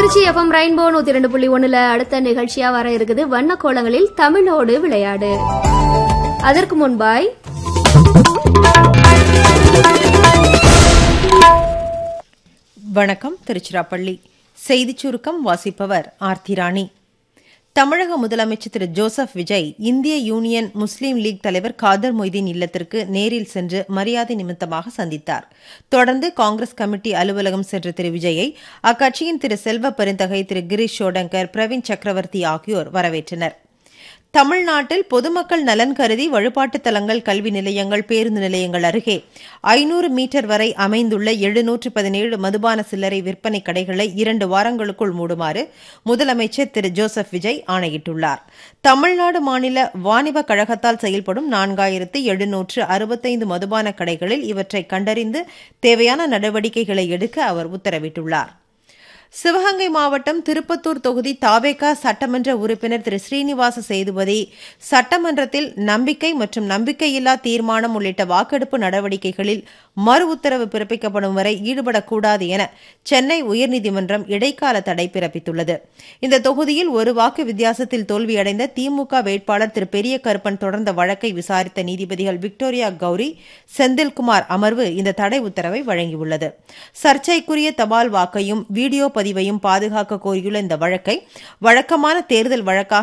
Trichy FM rainbow நூத்தி ரெண்டு புள்ளி ஒண்ணுல அடுத்த நிகழ்ச்சியா வர இருக்குது வண்ண கோலங்களில் தமிழோடு விளையாடு அதற்கு முன்பாய் வணக்கம் திருச்சிராப்பள்ளி செய்திச் சுருக்கம் வாசிப்பவர் ஆர்த்தி ராணி தமிழக முதலமைச்சர் திரு ஜோசப் விஜய் இந்திய யூனியன் முஸ்லீம் லீக் தலைவர் காதர் மொய்தீன் இல்லத்திற்கு நேரில் சென்று மரியாதை நிமித்தமாக சந்தித்தார் தொடர்ந்து காங்கிரஸ் கமிட்டி அலுவலகம் சென்ற திரு விஜயை அக்கட்சியின் திரு செல்வ பெருந்தகை திரு கிரீஷ் ஷோடங்கர் பிரவீன் சக்கரவர்த்தி ஆகியோர் வரவேற்றனர் தமிழ்நாட்டில் பொதுமக்கள் நலன் கருதி வழிபாட்டுத் தலங்கள் கல்வி நிலையங்கள் பேருந்து நிலையங்கள் அருகே ஐநூறு மீட்டர் வரை அமைந்துள்ள எழுநூற்று பதினேழு மதுபான சில்லறை விற்பனை கடைகளை இரண்டு வாரங்களுக்குள் மூடுமாறு முதலமைச்சர் திரு ஜோசப் விஜய் ஆணையிட்டுள்ளார் தமிழ்நாடு மாநில வாணிப கழகத்தால் செயல்படும் நான்காயிரத்து எழுநூற்று அறுபத்தைந்து மதுபான கடைகளில் இவற்றை கண்டறிந்து தேவையான நடவடிக்கைகளை எடுக்க அவர் உத்தரவிட்டுள்ளார் சிவகங்கை மாவட்டம் திருப்பத்தூர் தொகுதி தாவேகா சட்டமன்ற உறுப்பினர் திரு ஸ்ரீனிவாச சேதுபதி சட்டமன்றத்தில் நம்பிக்கை மற்றும் நம்பிக்கையில்லா தீர்மானம் உள்ளிட்ட வாக்கெடுப்பு நடவடிக்கைகளில் மறு உத்தரவு பிறப்பிக்கப்படும் வரை ஈடுபடக்கூடாது என சென்னை உயர்நீதிமன்றம் இடைக்கால தடை பிறப்பித்துள்ளது இந்த தொகுதியில் ஒரு வாக்கு வித்தியாசத்தில் தோல்வியடைந்த திமுக வேட்பாளர் திரு பெரிய கருப்பன் தொடர்ந்த வழக்கை விசாரித்த நீதிபதிகள் விக்டோரியா கௌரி செந்தில்குமார் அமர்வு இந்த தடை உத்தரவை வழங்கியுள்ளது சர்ச்சைக்குரிய தபால் வாக்கையும் வீடியோ பதிவையும் பாதுகாக்க கோரியுள்ள இந்த வழக்கை வழக்கமான தேர்தல் வழக்காக